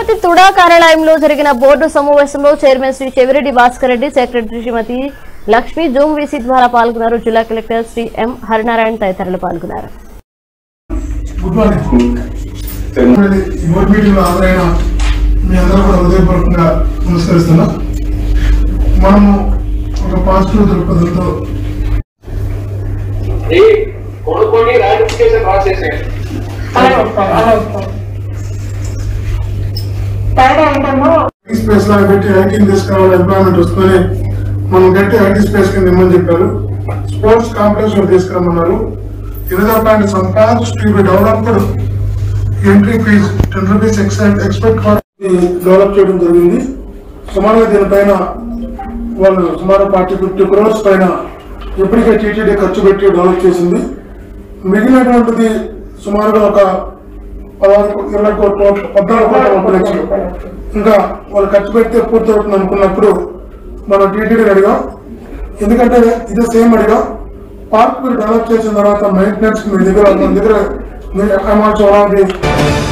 తిరుపతి తుడా కార్యాలయంలో జరిగిన బోర్డు సమావేశంలో chairman Shri Chevireddy Bhaskar Reddy secretary Shrimati Lakshmi zoom VC ద్వారా పాల్గొన్నారు జిల్లా కలెక్టర్ శ్రీ ఎం హరినారాయణ తదితరులు పాల్గొన్నారు గుడ్ మార్నింగ్ ఈ బోర్డు మీటింగ్ లో హాజరైన మీ అందరూ కూడా హృదయపూర్వకంగా నమస్కరిస్తున్నా మనము ఒక పాజిటివ్ దృక్పథంతో ఈ కొనుక్కొని రాటిఫికేషన్ ప్రాసెస్ ఐటీ స్పేస్ లాగా పెట్టి ఐటీని తీసుకురావాలి ఎంప్లాయ్మెంట్ వస్తుందని మనం గట్టి ఐటీ స్పేస్ కింద ఇమ్మని చెప్పారు స్పోర్ట్స్ కాంప్లెక్స్ కూడా తీసుకురమ్మన్నారు ఎనిమిదో point some parks to be developed entry fee ten rupees expect develop చేయడం జరిగింది సుమారుగా దీనిపైన వాళ్ళు సుమారు ఫార్టీ ఫిఫ్టీ క్రోర్స్ పైన ఇప్పటికే టీటీడీ ఖర్చు పెట్టి డెవలప్ చేసింది మిగిలినటువంటిది సుమారుగా ఒక పదహారు కో- ఇరవై కోట్ల పద్నాలుగు కోట్ల ముప్పై లక్షలు ఇంకా వాళ్ళు ఖర్చు పెడితే పూర్తి అవుతుంది అనుకున్నప్పుడు మనం టీటీడీ అడిగాం ఎందుకంటే ఇదే సేమ్ అడిగాం పార్క్ మీరు డెవలప్ చేసిన తర్వాత మెయింటెనెన్స్ మీ దగ్గర మన దగ్గర అమౌంట్స్